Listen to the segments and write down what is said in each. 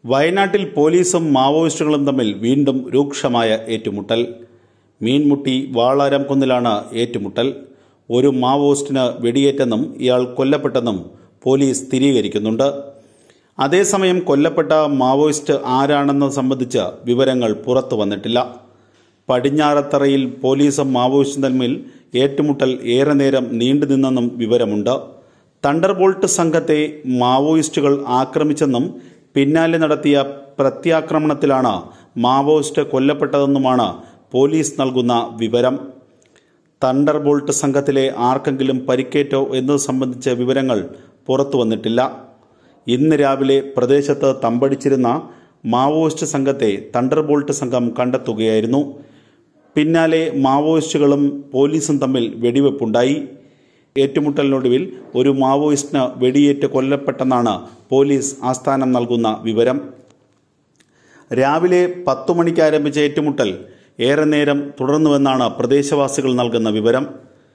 വയനാട്ടിൽ പോലീസും മാവോയിസ്റ്റുകളും തമ്മിൽ വീണ്ടും രൂക്ഷമായ ഏറ്റുമുട്ടൽ മീൻമുട്ടി വാളാരം കുന്നിലാണ് ഏറ്റുമുട്ടൽ ഒരു മാവോയിസ്റ്റിന് വെടിയേറ്റെന്നും ഇയാൾ കൊല്ലപ്പെട്ടെന്നും പോലീസ് സ്ഥിരീകരിക്കുന്നുണ്ട് അതേസമയം കൊല്ലപ്പെട്ട മാവോയിസ്റ്റ് ആരാണെന്ന് സംബന്ധിച്ച വിവരങ്ങൾ പുറത്തു വന്നിട്ടില്ല പടിഞ്ഞാറത്തറയിൽ പോലീസും മാവോയിസ്റ്റും തമ്മിൽ ഏറ്റുമുട്ടൽ ഏറെ നേരം നീണ്ടുനിന്നെന്നും വിവരമുണ്ട് തണ്ടർബോൾട്ട് സംഘത്തെ മാവോയിസ്റ്റുകൾ ആക്രമിച്ചെന്നും പിന്നാലെ നടത്തിയ പ്രത്യാക്രമണത്തിലാണ് മാവോയിസ്റ്റ് കൊല്ലപ്പെട്ടതെന്നുമാണ് പോലീസ് നൽകുന്ന വിവരം തണ്ടർബോൾട്ട് സംഘത്തിലെ ആർക്കെങ്കിലും പരിക്കേറ്റോ എന്നത് സംബന്ധിച്ച വിവരങ്ങൾ പുറത്തു വന്നിട്ടില്ല ഇന്ന് രാവിലെ പ്രദേശത്ത് തമ്പടിച്ചിരുന്ന മാവോയിസ്റ്റ് സംഘത്തെ തണ്ടർബോൾട്ട് സംഘം കണ്ടെത്തുകയായിരുന്നു പിന്നാലെ മാവോയിസ്റ്റുകളും പോലീസും തമ്മിൽ വെടിവെപ്പുണ്ടായി ഏറ്റുമുട്ടലിനൊടുവിൽ ഒരു മാവോയിസ്റ്റിന് വെടിയേറ്റ് കൊല്ലപ്പെട്ടെന്നാണ് പോലീസ് ആസ്ഥാനം നൽകുന്ന വിവരം രാവിലെ പത്തു മണിക്ക് ആരംഭിച്ച ഏറ്റുമുട്ടൽ ഏറെ നേരം തുടർന്നുവെന്നാണ് പ്രദേശവാസികൾ നൽകുന്ന വിവരം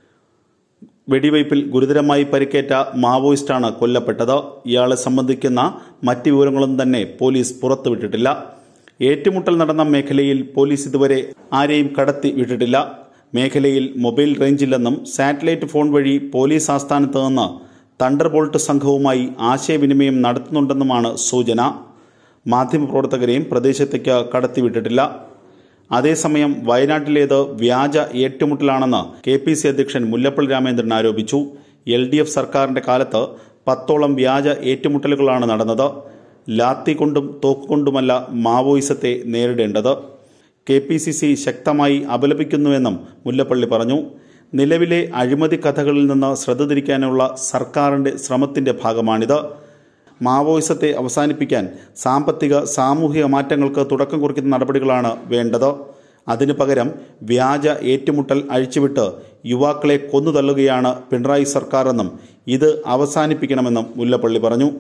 വെടിവയ്പിൽ ഗുരുതരമായി പരിക്കേറ്റ മാവോയിസ്റ്റാണ് കൊല്ലപ്പെട്ടത് ഇയാളെ സംബന്ധിക്കുന്ന മറ്റ് വിവരങ്ങളും തന്നെ പോലീസ് പുറത്തുവിട്ടിട്ടില്ല ഏറ്റുമുട്ടൽ നടന്ന മേഖലയിൽ പോലീസ് ഇതുവരെ ആരെയും കടത്തി വിട്ടിട്ടില്ല മേഖലയിൽ മൊബൈൽ റേഞ്ചില്ലെന്നും സാറ്റലൈറ്റ് ഫോൺ വഴി പോലീസ് ആസ്ഥാനത്ത് നിന്ന് തണ്ടർബോൾട്ട് സംഘവുമായി ആശയവിനിമയം നടത്തുന്നുണ്ടെന്നുമാണ് സൂചന മാധ്യമപ്രവർത്തകരെയും പ്രദേശത്തേക്ക് കടത്തിവിട്ടിട്ടില്ല അതേസമയം വയനാട്ടിലേത് വ്യാജ ഏറ്റുമുട്ടലാണെന്ന് കെ പി സി അധ്യക്ഷൻ മുല്ലപ്പള്ളി രാമചന്ദ്രൻ ആരോപിച്ചു എൽ ഡി എഫ് സർക്കാരിന്റെ കാലത്ത് പത്തോളം വ്യാജ ഏറ്റുമുട്ടലുകളാണ് നടന്നത് ലാത്തി കൊണ്ടും തോക്കുകൊണ്ടുമല്ല മാവോയിസത്തെ നേരിടേണ്ടത് കെ പി സി സി ശക്തമായി അപലപിക്കുന്നുവെന്നും മുല്ലപ്പള്ളി പറഞ്ഞു നിലവിലെ അഴിമതി കഥകളിൽ നിന്ന് ശ്രദ്ധ തിരിക്കാനുള്ള സർക്കാരിന്റെ ശ്രമത്തിന്റെ ഭാഗമാണിത് മാവോയിസത്തെ അവസാനിപ്പിക്കാൻ സാമ്പത്തിക സാമൂഹിക മാറ്റങ്ങൾക്ക് തുടക്കം കുറിക്കുന്ന നടപടികളാണ് വേണ്ടത് അതിനു പകരം വ്യാജ ഏറ്റുമുട്ടൽ അഴിച്ചുവിട്ട് യുവാക്കളെ കൊന്നുതള്ളുകയാണ് പിണറായി സർക്കാരെന്നും ഇത് അവസാനിപ്പിക്കണമെന്നും മുല്ലപ്പള്ളി പറഞ്ഞു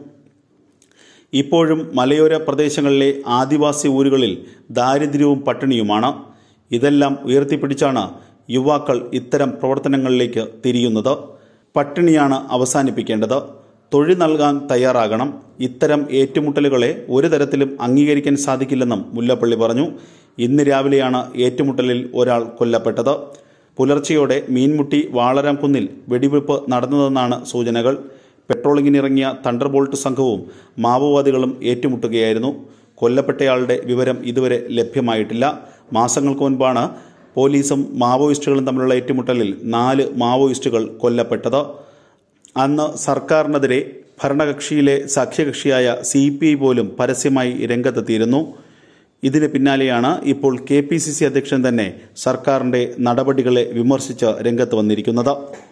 ഇപ്പോഴും മലയോര പ്രദേശങ്ങളിലെ ആദിവാസി ഊരുകളിൽ ദാരിദ്ര്യവും പട്ടിണിയുമാണ് ഇതെല്ലാം ഉയർത്തിപ്പിടിച്ചാണ് യുവാക്കൾ ഇത്തരം പ്രവർത്തനങ്ങളിലേക്ക് തിരിയുന്നത് പട്ടിണിയാണ് അവസാനിപ്പിക്കേണ്ടത് തൊഴിൽ നൽകാൻ തയ്യാറാകണം ഇത്തരം ഏറ്റുമുട്ടലുകളെ ഒരു തരത്തിലും അംഗീകരിക്കാൻ സാധിക്കില്ലെന്നും മുല്ലപ്പള്ളി പറഞ്ഞു ഇന്ന് രാവിലെയാണ് ഏറ്റുമുട്ടലിൽ ഒരാൾ കൊല്ലപ്പെട്ടത് പുലർച്ചെയോടെ മീൻമുട്ടി വാളരാം കുന്നിൽ വെടിവെപ്പ് നടന്നതെന്നാണ് സൂചനകൾ പെട്രോളിങ്ങിനിറങ്ങിയ തണ്ടർബോൾട്ട് സംഘവും മാവോവാദികളും ഏറ്റുമുട്ടുകയായിരുന്നു കൊല്ലപ്പെട്ടയാളുടെ വിവരം ഇതുവരെ ലഭ്യമായിട്ടില്ല മാസങ്ങൾക്ക് മുൻപാണ് പോലീസും മാവോയിസ്റ്റുകളും തമ്മിലുള്ള ഏറ്റുമുട്ടലിൽ നാല് മാവോയിസ്റ്റുകൾ കൊല്ലപ്പെട്ടത് അന്ന് സർക്കാരിനെതിരെ ഭരണകക്ഷിയിലെ സഖ്യകക്ഷിയായ സി പി ഐ പോലും പരസ്യമായി രംഗത്തെത്തിയിരുന്നു ഇതിന് പിന്നാലെയാണ് ഇപ്പോൾ കെ പി സി സി അധ്യക്ഷൻ തന്നെ സർക്കാരിന്റെ നടപടികളെ വിമർശിച്ച് രംഗത്ത് വന്നിരിക്കുന്നത്